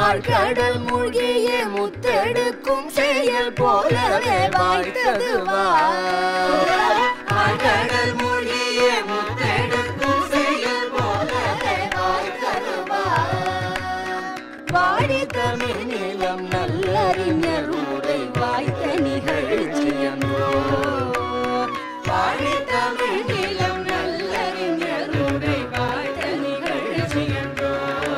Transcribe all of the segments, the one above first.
ஆழ்கடல் மூழ்கிய முத்தெடுக்கும் செயல் போலவே வாய்த்தது ஆழ்கடல் மூழ்கிய முத்தெடுக்கும் செயல் போலவே வாய்த்தது வாடி தமிழ் நிலம் நல்லறிஞர் உரை வாய்த்த நிகழ்ச்சியன்றோ வாடி தமிழ் நிலம் நல்லறிஞர் உரை வாய்த்த நிகழ்ச்சியன்றோ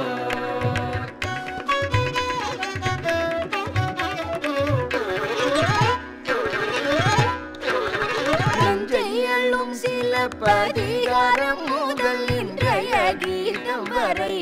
நஞ்சையள்ளும் சில பதிகாரம் முதல் இன்றைய கீதம் வரை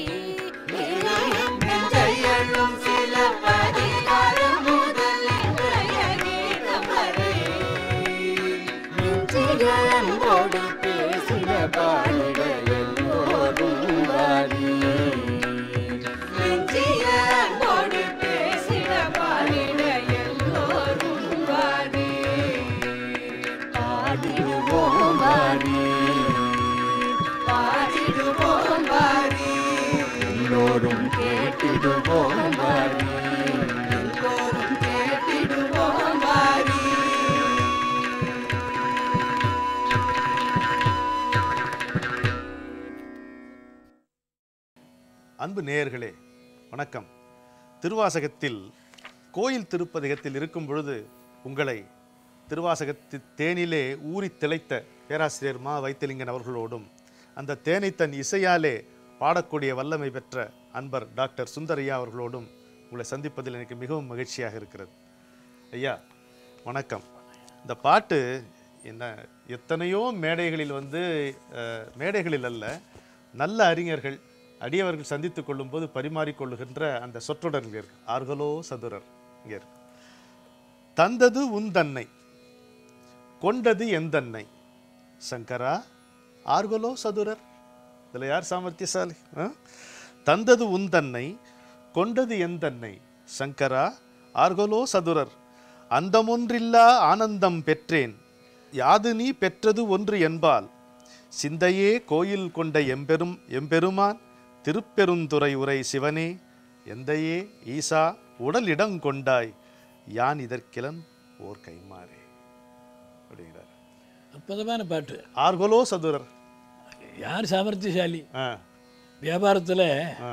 நஞ்சையள்ளும் சில பதிகாரம் முதல் இன்றைய கீதம் வரை நெஞ்சிக அன்போடு பேசின பாடிட எல்லோரும் வாரி நெஞ்சிக அன்போடு பேசின பாடிட எல்லோரும் வாரி பாடிடுவோம் வாரி பாடிடுவோம் வாரி எல்லோரும் கேட்டிடுவோம் வாரி எல்லோரும் கேட்டிடுவோம் வாரி அன்பு நேயர்களே வணக்கம் திருவாசகத்தில் கோயில் திருப்பதிகத்தில் இருக்கும் பொழுது உங்களை திருவாசகத்து தேனிலே ஊறி திளைத்த பேராசிரியர் மா வைத்திலிங்கன் அவர்களோடும் அந்த தேனை தன் இசையாலே பாடக்கூடிய வல்லமை பெற்ற அன்பர் டாக்டர் சுந்தரையா அவர்களோடும் உங்களை சந்திப்பதில் எனக்கு மிகவும் மகிழ்ச்சியாக இருக்கிறது ஐயா வணக்கம் இந்த பாட்டு என்ன எத்தனையோ மேடைகளில் வந்து அஹ், மேடைகளில் அல்ல நல்ல அறிஞர்கள் அடியவர்கள் சந்தித்துக் கொள்ளும்போது பரிமாறிக்கொள்ளுகின்ற அந்த சொற்றொடர் இங்கே இருக்கு ஆர்களோ சதுரர் இங்கே இருக்கு தந்தது உன் தன்னை கொண்டது எந்தன்னை சங்கரா ஆர்களோ சதுரர் இதில் யார் சாமர்த்தியசாலி ஆ? தந்தது உன் தன்னை கொண்டது எந்தன்னை சங்கரா ஆர்களோ சதுரர் அந்தமொன்றில்லா ஆனந்தம் பெற்றேன் யாது நீ பெற்றது ஒன்று என்பால் சிந்தையே கோயில் கொண்ட எம்பெரும் எம்பெருமான் திருப்பெருந்துறை உரை சிவனே எந்தையே ஈசா உடலிடம் கொண்டாய் யான் இதற்கிலன் ஓர் கைமாறே அப்படிங்கிறார் அற்புதமான பாட்டு ஆர்கோலோ சதுரர் யார் சாமர்த்தியசாலி ஆ வியாபாரத்தில் ஆ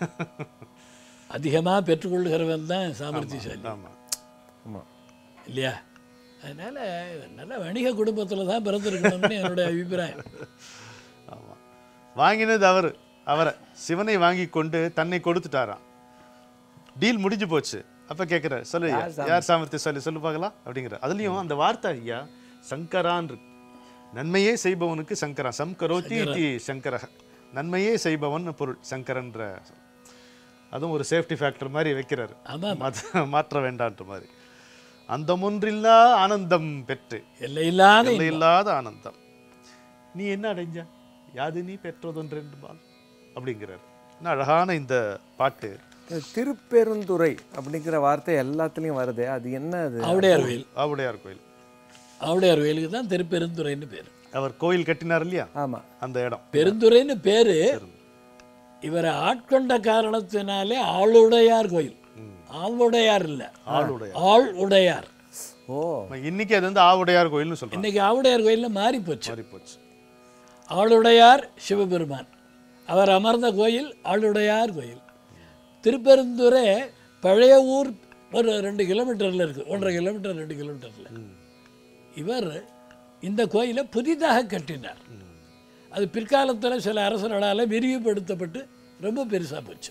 அதிகமாக பெற்றுக்கொள்கிறவன் தான் சாமர்த்தியசாலி ஆமாம் ஆமாம் இல்லையா அதனால் நல்ல வணிக குடும்பத்தில் தான் பிறந்திருக்கணும்னு என்னுடைய அபிப்பிராயம் ஆமாம் வாங்கினது அவர் அவரை சிவனை வாங்கி கொண்டு தன்னை கொடுத்துட்டாராம் டீல் முடிஞ்சு போச்சு அப்போ கேட்குறாரு சொல்லு ஐயா, யார் சாமர்த்தியசாலி சொல்லு பார்க்கலாம் அப்படிங்கிற அதுலேயும் அந்த வார்த்தை ஐயா சங்கரான் இருக்கு நன்மையே செய்பவனுக்கு சங்கரா சம்கரோத்தி இதி சங்கரக நன்மையே செய்பவன் பொருள் சங்கரன்ற அதுவும் ஒரு சேஃப்டி ஃபேக்டர் மாதிரி வைக்கிறாரு ஆமாம் மாற்ற- மாற்ற வேண்டான்ற மாதிரி அந்த ஒன்றில்லா ஆனந்தம் பெற்று எல்லையில்லாத எல்லை இல்லாத ஆனந்தம் நீ என்ன அடைஞ்ச யாது நீ பெற்றதொன்றென்பால் அப்படிங்கிறார் என்ன அழகான இந்த பாட்டு இந்த திருப்பெருந்துறை அப்படிங்கிற வார்த்தை எல்லாத்துலேயும் வருது அது என்ன அது ஆவுடையார் கோயில் ஆவுடையார் கோயில் ஆவுடையார் கோயிலுக்கு தான் திருப்பெருந்துறைன்னு பேர் அவர் கோயில் கட்டினார் இல்லையா ஆமாம் அந்த இடம் பெருந்துறைன்னு பேர் இவரை ஆட்கொண்ட காரணத்தினாலே ஆளுடையார் கோயில் ஆளுடையார் இல்லை ஆளுடையார். ஆள் உடையார் ஓ இன்னைக்கு அது வந்து ஆவுடையார் கோயில்னு சொல்றாங்க இன்னைக்கு ஆவுடையார் கோயிலில் மாறி போச்சு மாறி போச்சு ஆளுடையார் சிவபெருமான் அவர் அமர்ந்த கோயில் ஆளுடையார் கோயில் திருப்பெருந்துறை பழைய ஊர் ஒரு ரெண்டு கிலோமீட்டரில் இருக்குது ஒன்றரை கிலோமீட்டர் ரெண்டு கிலோமீட்டரில் இவர் இந்த கோயிலை புதிதாக கட்டினார் அது பிற்காலத்தில் சில அரசர்களால் விரிவுபடுத்தப்பட்டு ரொம்ப பெருசாக போச்சு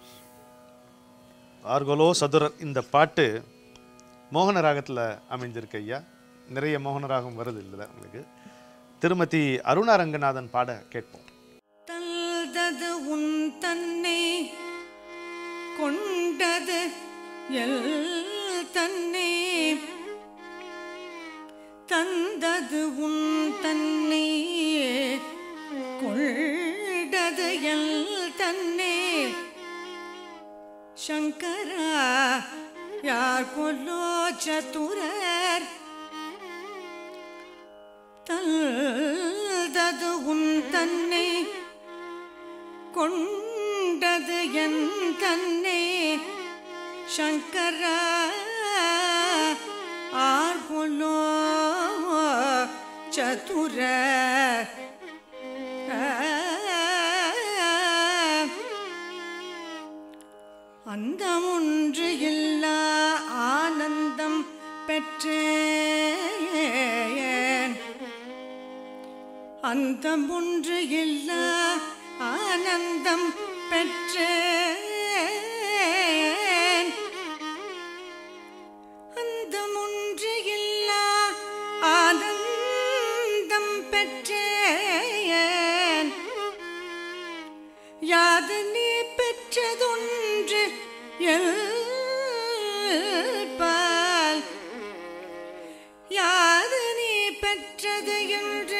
ஆர்கோலோ சதுரர் இந்த பாட்டு மோகன ராகத்துல அமைஞ்சிருக்கு ஐயா நிறைய மோகன ராகம் வருது இல்லை உங்களுக்கு திருமதி அருணா ரங்கநாதன் பாட கேட்போம் தல்தது உன் தன்னை கொண்டது எல் தன்னை தந்தது உன் தன்னை கொண்டது எல் தன்னை சங்கரா யார் கொல்லோ சதுரர் தல்தது உன் தன்னை கொண்டது என் தன்னை சங்கரா ஆர்பொலோ சதுர அந்தமொன்று இல்லா ஆனந்தம் பெற்றேன் அந்தம் ஒன்று இல்லா ஆனந்தம் பெற்றேன் அந்தம் ஒன்று இல்லா ஆனந்தம் பெற்றேன் யாது நீ பெற்றதொன்று பால் யாது நீ பெற்றது என்று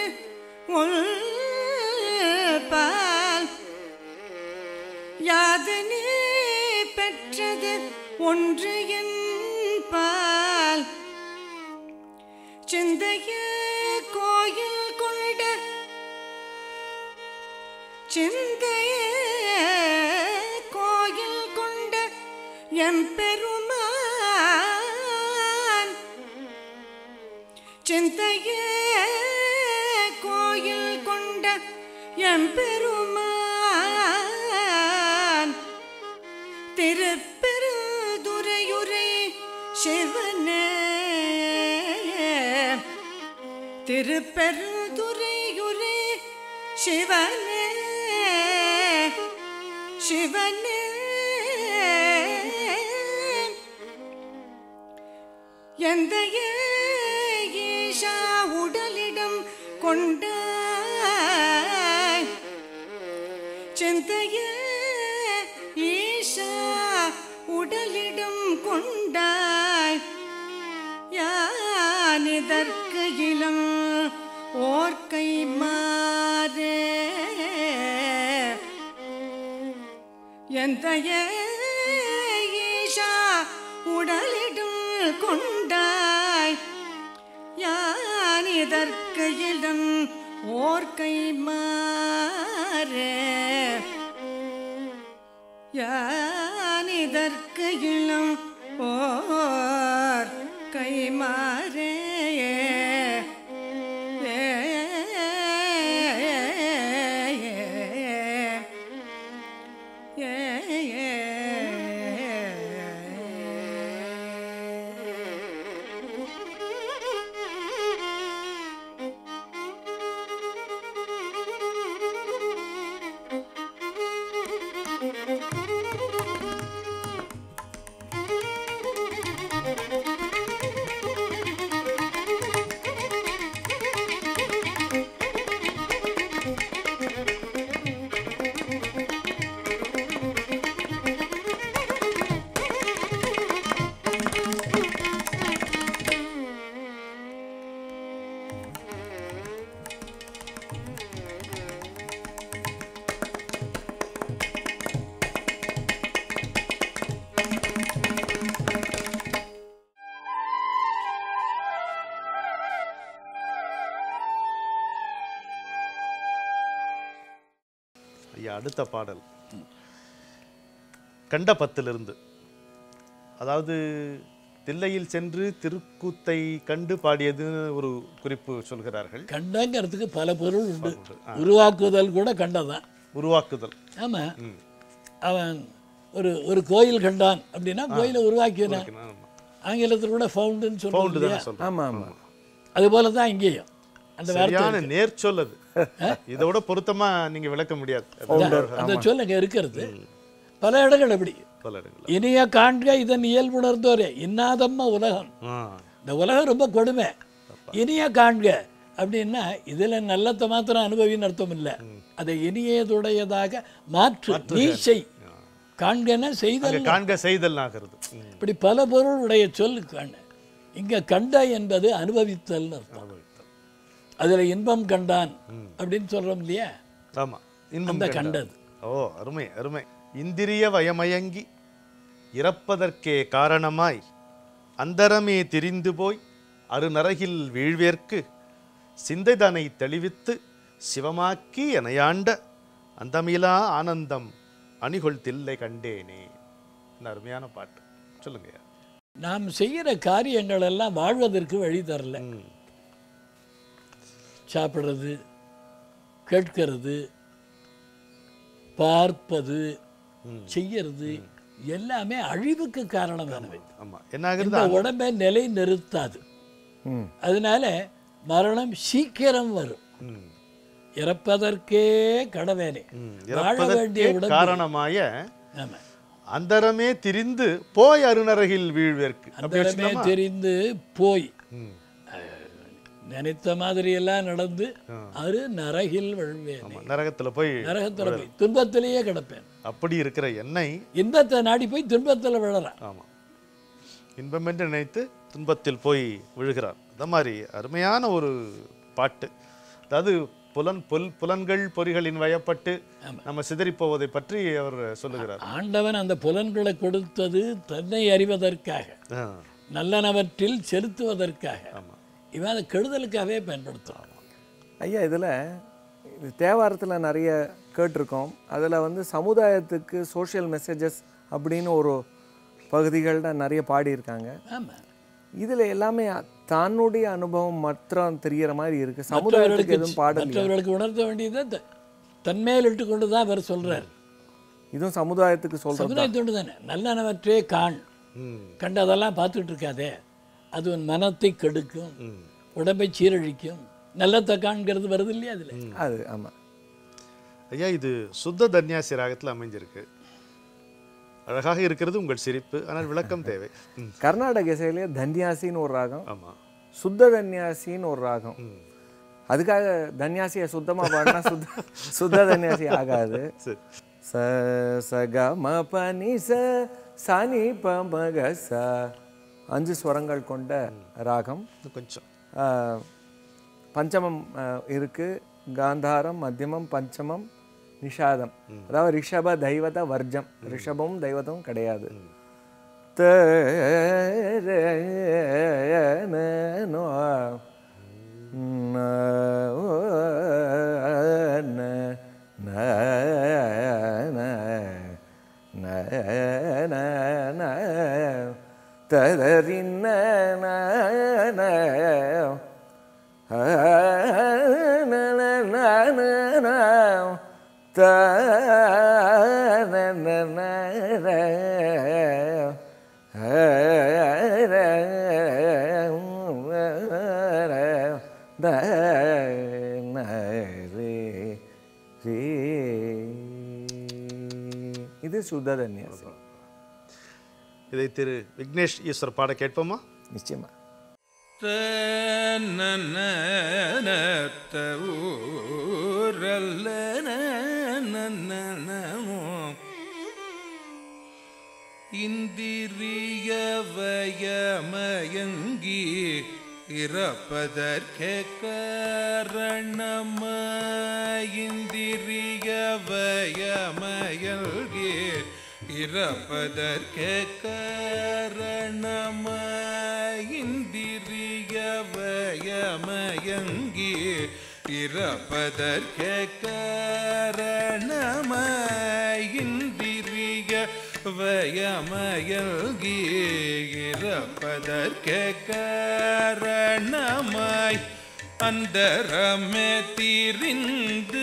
பால் யாது நீ பெற்றது ஒன்று பால் சிந்தைய கோயில் கொண்ட சிந்தைய கோயில் கொண்ட எம்பெருமான் சிந்தைய கோயில் கொண்ட எம்பெருமான் திருப்பெருதுரையுரை சிவனே திருப்பெருதுரையுரை சிவனே சிவனே எந்த ஈஷா உடலிடம் கொண்ட சிந்தைய ஈஷா உடலிடம் கொண்டாய் யானிதற்கு இளம் ஓர்க்கை மாறே எந்த ஈஷா உடலிடும் கொண்டாய் யான் இதற்கு இளம் ஓர்க்கை மாறே யான் இதற்கு இளம் ஓர் கைமாறே ஐயா அடுத்த பாடல் கண்டபத்திலிருந்து அதாவது தில்லையில் சென்று திருக்கூத்தை கண்டு பாடியதுன்னு ஒரு குறிப்பு சொல்கிறார்கள் கண்டங்கிறதுக்கு பல பொருள் உண்டு உருவாக்குதல் கூட கண்டதான் உருவாக்குதல் ஆமாம் அவன் ஒரு ஒரு கோயில் கண்டான் அப்படின்னா கோயிலை உருவாக்கினான் ஆமா. ஆங்கிலத்தில் கூட ஃபவுண்டுன்னு Found சொல்லுவாங்க தானே சொல்றேன் ஆமா ஆமா அது போல தான் இங்கேயும் அந்த வார்த்தை சரியான நேர் சொல்லது இதோட பொருத்தமா நீங்க விளக்க முடியாது அது அந்த சொல் அங்கே இருக்கிறது பல இடங்கள் அப்படி பல இடங்கள்ல இனிய காண்க இதன் இயல்புணர்ந்தோரே இன்னாதம்ம உலகம் ஆ, இந்த உலகம் ரொம்ப கொடுமை இனிய காண்க அப்படின்னா இதில் நல்லத்தை மாத்திரம் அனுபவின்னு அர்த்தம் இல்லை அதை இனியதுடையதாக மாற்று நீ செய் காண்கன செய்தல் அங்க காண்க செய்தல் ஆகிறது ம், இப்படி பல பொருளுடைய சொல் காண இங்க கண்ட என்பது அனுபவித்தல்னு அர்த்தம் அதுல இன்பம் கண்டான் அப்படின்னு சொல்றோம் இல்லையா ஆமா இன்பம் அந்த கண்டார். கண்டது ஓ அருமை அருமை இந்திரிய வயமயங்கி இறப்பதற்கே காரணமாய் அந்தரமே திரிந்து போய் அருநரகில் வீழ்வேற்கு சிந்தைதனை தெளிவித்து சிவமாக்கி எனையாண்ட அந்தமிலா ஆனந்தம் அணிகொள் தில்லை கண்டேனே என்ன அருமையான பாட்டு சொல்லுங்கய்யா நாம் செய்கிற காரியங்கள் எல்லாம் வாழ்வதற்கு வழி தரல ம் சாப்பிட்றது கேட்கிறது பார்ப்பது செய்யறது எல்லாமே அழிவுக்கு காரணமானவை ஆமா என்ன ஆகுறது இந்த உடம்பை நிலை நிறுத்தாது ம் அதனால மரணம் சீக்கிரம் வரும் ம் இறப்பதற்கே கடவேனே ம். வாழ வேண்டிய இறப்பதற்கே உடம்பு காரணமாய ஆமா அந்தரமே திரிந்து போய் அருணரகில் வீழ்வேற்கு அப்படி அந்தரமே வச்சுக்கலாமா? தெரிந்து போய் ம். நினைத்த மாதிரி எல்லாம் நடந்து அரு நரகில் விழுவேன் ஆமா நரகத்துல போய் நரகத்துல போய் துன்பத்திலேயே கிடப்பேன் அப்படி இருக்கிற என்னை இன்பத்தை நாடி போய் துன்பத்துல விழறான் ஆமா இன்பம் என்று நினைத்து துன்பத்தில் போய் விழுகிறார் அந்த மாதிரி அருமையான ஒரு பாட்டு அதாவது புலன் புல் புலன்கள் பொறிகளின் வயப்பட்டு நம்ம சிதறிப் போவதை பற்றி அவர் சொல்லுகிறார் ஆண்டவன் அந்த புலன்களை கொடுத்தது தன்னை அறிவதற்காக ஆ, நல்லனவற்றில் செலுத்துவதற்காக ஆமா இவன் அதை கெடுதலுக்காகவே பயன்படுத்துறான் ஐயா இதில் இது தேவாரத்தில் நிறைய கேட்டிருக்கோம் அதில் வந்து சமுதாயத்துக்கு சோஷியல் மெசேஜஸ் அப்படின்னு ஒரு பகுதிகளில் நிறைய பாடியிருக்காங்க ஆமா இதில் எல்லாமே தன்னுடைய அனுபவம் மாத்திரம் தெரியற மாதிரி இருக்கு சமுதாயத்துக்கு எதுவும் பாடல் மற்றவர்களுக்கு உணர்த்த வேண்டியதை த- தன்மேல் இட்டு கொண்டு தான் அவர் சொல்றார் இதுவும் சமுதாயத்துக்கு சொல்றது சமுதாயத்தோடு தானே நல்லனவற்றே காண் ம் கண்டு அதெல்லாம் பார்த்துட்டு இருக்காதே அது உன் மனத்தை கெடுக்கும் ம் உடம்பை சீரழிக்கும் நல்லத்தை காண்கிறது வருது இல்லையா அதுல அது ஆமாம் ஐயா இது சுத்த தன்யாசி ராகத்தில் அமைஞ்சிருக்கு அழகாக இருக்கிறது உங்கள் சிரிப்பு ஆனால் விளக்கம் தேவை ம் கர்நாடக இசையிலேயே தன்யாசின்னு ஒரு ராகம் ஆமா சுத்த தன்யாசின்னு ஒரு ராகம் ம் அதுக்காக தன்யாசியை சுத்தமாக பாடினா சுத்த சுத்த தன்யாசி ஆகாது சரி ச ச க ம ப நி ச ச நி ப ம க ச அஞ்சு ஸ்வரங்கள் கொண்ட ராகம் இன்னும் கொஞ்சம் ஆ, பஞ்சமம் ஆ, இருக்கு காந்தாரம் மத்தியமம் பஞ்சமம் நிஷாதம் அதாவது ரிஷப தெய்வத வர்ஜம் ரிஷபமும் தெய்வதமும் கிடையாது த ர ந நோ ந ஓ ந ந ந ந ந ந ததறின்ன ந ந ஆ, ந ந ந ந ந த ந ந ந ர ஆ, ர ர த ந ரே ரே இது சுத்த தன்யாசி இதை திரு விக்னேஷ் ஈஸ்வர் பாட கேட்போமா நிச்சயமா இந்திரியவயமயங்கி இறப்பதற்கே காரணமாயிந்திரியவயமயங்கி இறப்பதற்கே காரணமாயிந்திரியவயமயங்கி இறப்பதற்கே காரணமாயிந்திரிய வயமயல்கி இறப்பதற்கே காரணமாய் அந்தரமே திரிந்து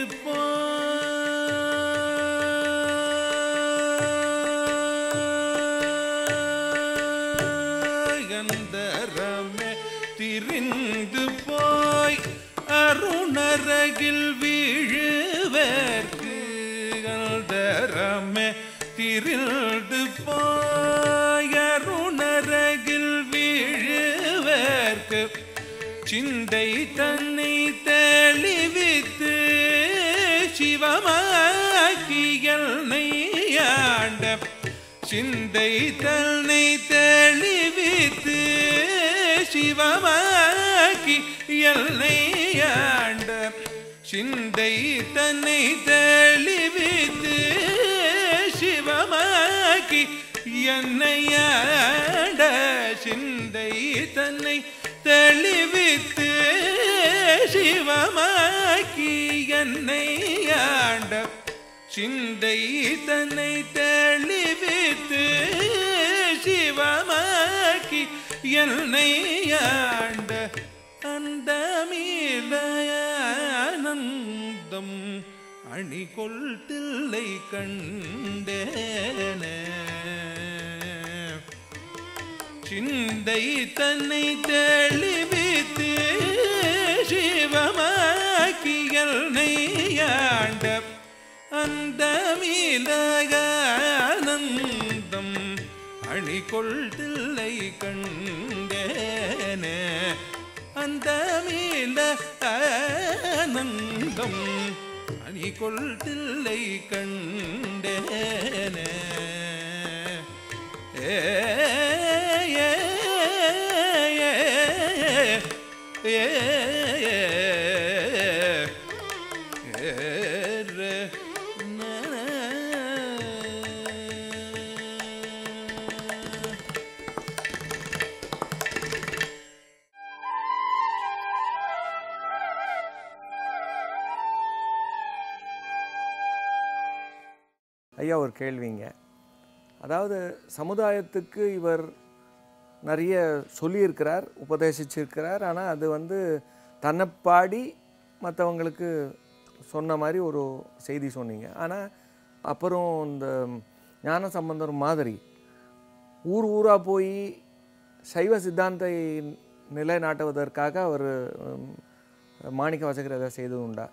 போயந்தரமே திரிந்து போய் அருணரகில் வீழுவர்க்கு அந்தரமே திரிந்து போய் அருணரகில் வீழுவர்க்கு சிந்தை தன்னை தெளிவித்து சிவமாக்கியல் நெய்யாண்ட சிந்தை தன்னை தெளிவித்து சிவமாக்கி எல்லை ஆண்ட சிந்தை தன்னை தெளிவித்து சிவமாக்கி என்னை ஆண்ட சிந்தை தன்னை தெளிவித்து சிவமாக்கி என்னை ஆண்ட சிந்தை தன்னை தெளிவித்து சிவமாக்கி என்னை ஆண்ட அந்த மீதயானந்தம் அணிகொள் தில்லை கண்டேனே சிந்தை தன்னை தெளிவித்து சிவமாக்கியல் நெய்யாண்ட அந்த மீலகானந்தம் அணிகொள் தில்லை கண்டேனே அந்த மீல ஆனந்தம் அணிகொள் தில்லை கண்டேனே ஏ ஏ ஏ ஏ ஐயா ஒரு கேள்விங்க அதாவது சமுதாயத்துக்கு இவர் நிறைய சொல்லியிருக்கிறார் உபதேசிச்சிருக்கிறார் ஆனால் அது வந்து தன்னை பாடி மற்றவங்களுக்கு சொன்ன மாதிரி ஒரு செய்தி சொன்னீங்க ஆனால் அப்புறம் இந்த ஞான சம்பந்தர் மாதிரி ஊர் ஊராக போய் சைவ சித்தாந்தை நிலைநாட்டுவதற்காக அவர் மாணிக்க வாசகர் எதாவது செய்தது உண்டா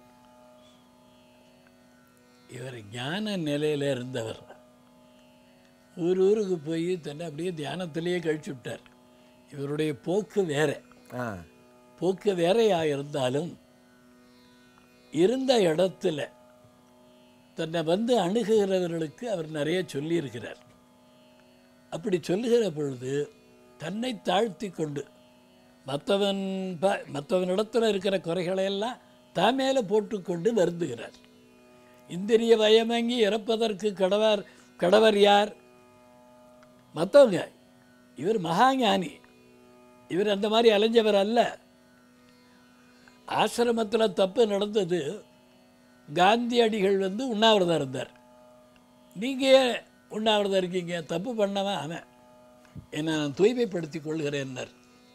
இவர் ஞான நிலையில் இருந்தவர் ஊர் ஊருக்கு போய் தன்னை அப்படியே தியானத்திலேயே கழிச்சு விட்டார் இவருடைய போக்கு வேற ஆ போக்கு வேறையாக இருந்தாலும் இருந்த இடத்துல தன்னை வந்து அணுகுகிறவர்களுக்கு அவர் நிறைய சொல்லியிருக்கிறார் அப்படி சொல்லுகிற பொழுது தன்னை தாழ்த்தி கொண்டு மற்றவன் ப மற்றவனிடத்தில் இருக்கிற குறைகளையெல்லாம் தான் மேலே போட்டுக்கொண்டு வருந்துகிறார் இந்திரிய பயமங்கி இறப்பதற்கு கடவர் கடவர் யார் மற்றவங்க இவர் மகாஞானி இவர் அந்த மாதிரி அலைஞ்சவர் அல்ல ஆசிரமத்தில் தப்பு நடந்தது காந்தியடிகள் வந்து உண்ணாவிரதம் இருந்தார் நீங்கள் ஏன் உண்ணாவிரதம் இருக்கீங்க தப்பு பண்ணவன் அவன் என்னை நான் தூய்மைப்படுத்திக் கொள்கிறேன்னார்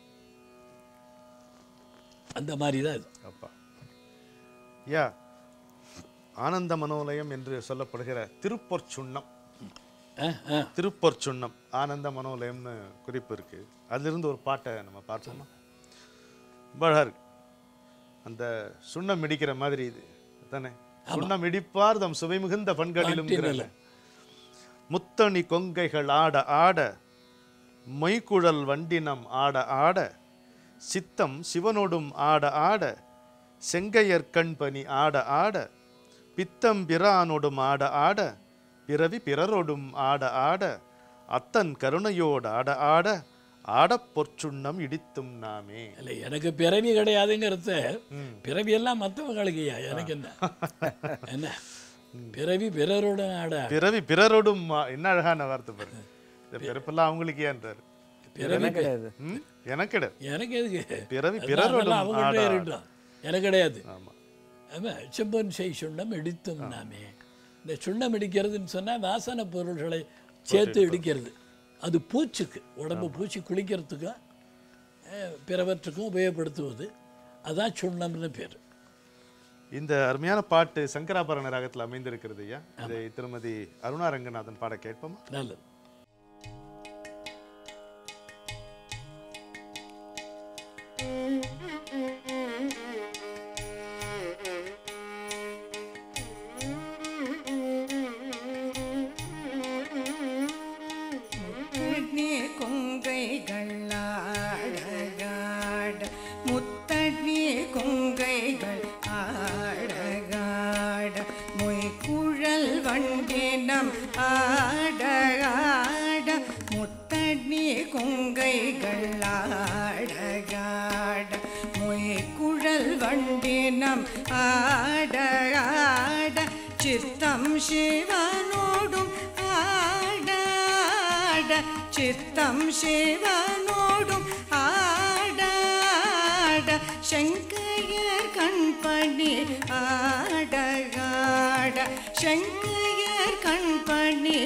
அந்த மாதிரி தான் இது அப்பா யா ஆனந்த மனோலயம் என்று சொல்லப்படுகிற திருப்பொற்சுண்ணம் ஆ ஆ திருப்பொற்சுண்ணம் ஆனந்த மனோலயம்னு குறிப்பு இருக்கு அதிலிருந்து ஒரு பாட்டை நம்ம பார்த்தோமா ரொம்ப அழகா இருக்கு அந்த சுண்ணம் இடிக்கிற மாதிரி இது தானே சுண்ணம் இடிப்பார் தம் சுவை மிகுந்த பண்களிலும் பாட்டினில. முத்தணி கொங்கைகள் ஆட ஆட மொய்குழல் வண்டினம் ஆட ஆட சித்தம் சிவனோடும் ஆட ஆட செங்கையர் கண்பனி ஆட ஆட பித்தம் பிரானோடும் ஆட ஆட பிறவி பிறரோடும் ஆட ஆட அத்தன் கருணையோடு ஆட ஆட ஆடப் பொற்சுண்ணம் இடித்தும் நாமே இல்லை எனக்கு பிறவி கிடையாதுங்கிறத பிறவி எல்லாம் மற்றவங்களுக்கு எனக்கு என்ன என்ன பிறவி பிறரோட ஆட பிறவி பிறரோடும் ஆ- என்ன அழகான வார்த்தை பாருங்க இந்த பிறப்பெல்லாம் அவங்களுக்கு ஏன்றாரு பிறவி கிடையாது ம்? எனக்கு கிடையாது எனக்கு எதுக்கு பிறவி அதெல்லாம் பிறரோடும் அவங்கள்ட்ட ஆட இருக்கட்டும் எனக்கு கிடையாது ஆமா ஆமாம் செம்பொன் செய் சுண்ணம் இடித்தும் நாமே இந்த சுண்ணம் இடிக்கிறதுன்னு சொன்னா வாசனை பொருள்களை சேர்த்து இடிக்கிறது அது பூச்சுக்கு உடம்பு பூச்சி குளிக்கிறதுக்கும் அஹ், பிறவற்றுக்கும் உபயோகப்படுத்துவது அதான் சுண்ணம்னு பேர் இந்த அருமையான பாட்டு சங்கராபரண ராகத்தில் அமைந்திருக்கிறது ஐயா இதை திருமதி அருணா ரங்கநாதன் பாட கேட்போமா நல்லது முத்தண்ணி கொங்கைகள் ஆடகாட முத்தண்ணி கொங்கைகள் ஆடகாட மொய்குழல் வண்டினம் ஆடகாட முத்தண்ணி கொங்கைகள் ஆடகாட மொய்குழல் வண்டினம் ஆடகாட சித்தம் சிவனோடும் ஆடாட சித்தம் சிவனோடும் ஆடாட சங்கையர் கண்பணி ஆடகாட சங்கையர் மலர் கண்பணி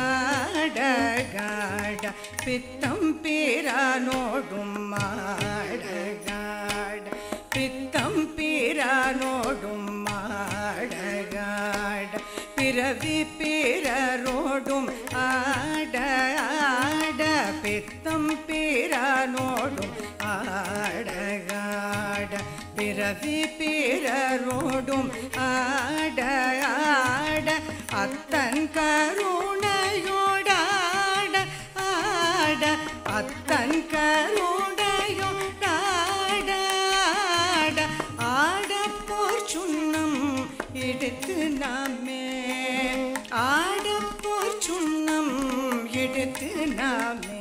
ஆடகாட பித்தம் பீரானோடும் மாடகாட பித்தம் பீரானோடும் மாடகாட பிறவி பிறரோடும் ஆட ஆட பித்தம் பிறனோடும் ஆடகாட பிறவி பிறரோடும் ஆட ஆட அத்தன் கருணையோடாட ஆட அத்தன் கருணையோடாட ஆட ஆட போர் சுண்ணம் எடுத்து நாமே ஆட போர் சுண்ணம் எடுத்து நாமே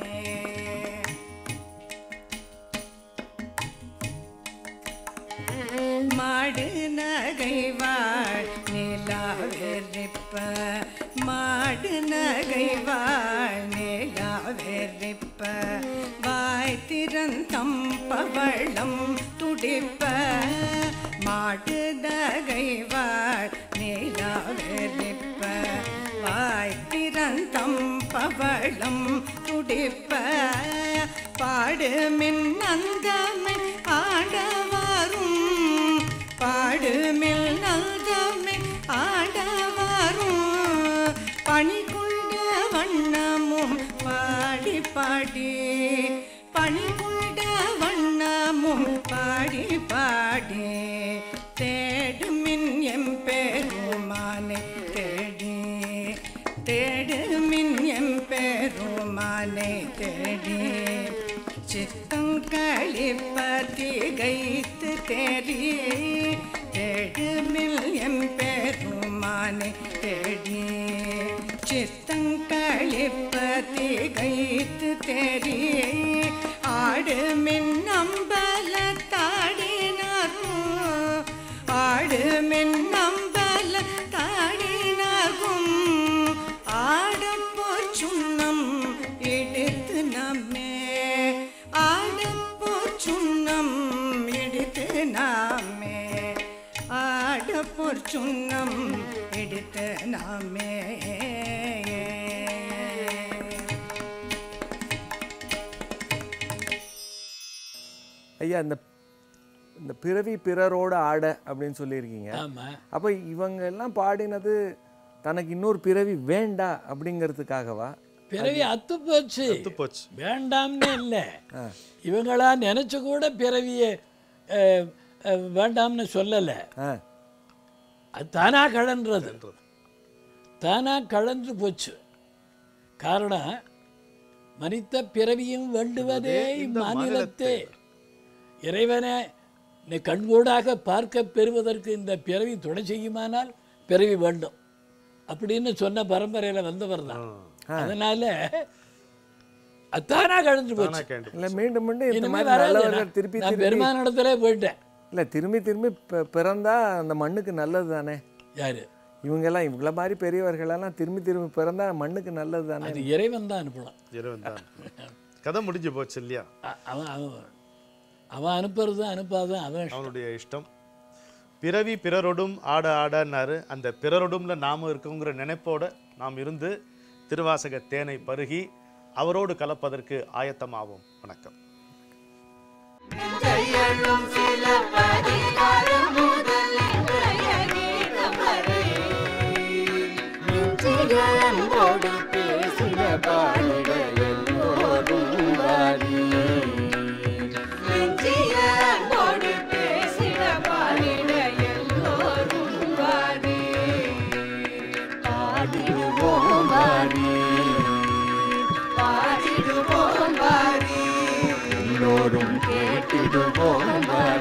மாடு நகைவாள் நிலாவெறிப்ப மாடு நகைவாள் நிலாவெறிப்ப வாய் திறந்தம் பவளம் துடிப்ப மாடு நகைவாள் நிலாவெறிப்ப வாய் திறந்தம் பவளம் துடிப்ப பாடுமின் நந்தமை ஆடவாரும் பாடுமில் நந்தமை ஆடவாரும் பணி கொண்ட வண்ணமும் பாடி பாடி பணி கொண்ட வண்ணமும் பாடி பாடி தேடுமின் எம் பெருமானை தேடி தேடுமின் எம் பெருமானை தேடி சித்தங்களிப்பதி கைத்து தேடி தேடுமில் எம் பெருமானை தேடி சித்தங்களிப்பதி கைத்து தேடி ஆடுமின் நம்பல தாடினாகும் ஆடுமின் நம்பல தாடினாகும் ஆடப்போர் சுண்ணம் எடுத்து நம்மே ஆடப்போர் சுண்ணம் எடுத்து நாமே ஆடப்போர் சுண்ணம் எடுத்து நாமே ஐயா இந்த இந்த பிறவி பிறரோட ஆட அப்படின்னு சொல்லியிருக்கீங்க ஆமாம் அப்போ இவங்க எல்லாம் பாடினது தனக்கு இன்னொரு பிறவி வேண்டா அப்படிங்கிறதுக்காகவா பிறவி அத்து போச்சு செத்து போச்சு வேண்டாம்னு இல்லை இவங்களா நினைச்சு கூட பிறவியை அஹ், அஹ், வேண்டாம்னு சொல்லலை ஆ அது தானா கழன்றது தானா கழன்று போச்சு காரணம் மனித பிறவியும் வேண்டுவதே இம்மாநிலத்தே இறைவனை நீ கண்கூடாக பார்க்க பெறுவதற்கு இந்த பிறவி துணை செய்யுமானால் பிறவி வேண்டும் அப்படின்னு சொன்ன பரம்பரையில் வந்தவர் தான் அதனால அத்தானா கழன்று தானா போச்சு கேண்டு இல்லை மீண்டும் மீண்டும் இந்த இனிமே மாதிரி வராது நல்லவர்கள் நான் திருப்பி நான் திருப்பி பெருமானிடத்திலே போயிட்டேன் இல்லை திரும்பி திரும்பி பி- பிறந்தா அந்த மண்ணுக்கு நல்லது தானே யாரு இவங்கெல்லாம் இவங்கள மாதிரி பெரியவர்களெல்லாம் திரும்பி திரும்பி பிறந்தா மண்ணுக்கு நல்லது தானே அது இறைவன் தான் அனுப்பலாம் இறைவன் தான் கதை முடிஞ்சு போச்சு இல்லையா அ- அவன் அவன் அவன் அனுப்புறது அனுப்பாத அவன் இஷ்டம். அவனுடைய இஷ்டம் பிறவி பிறரோடும் ஆட ஆடன்னாரு அந்த பிறரோடும்ல நாம இருக்கோங்கிற நினைப்போட நாம் இருந்து திருவாசக தேனை பருகி அவரோடு கலப்பதற்கு ஆயத்தமாவோம் வணக்கம் கையெழும் சில பதிகாரம் முதல் இன்றைய கீதம் வரை நெஞ்சிலன்போடு பேசின பாடிட எல்லோரும் வாரி நெஞ்சிலன்போடு பேசின பாடிட எல்லோரும் வாரி பாடிடுவோம் வாரி பாடிடுவோம் வாரி எல்லோரும் கேட்டிடுவோம் வாரி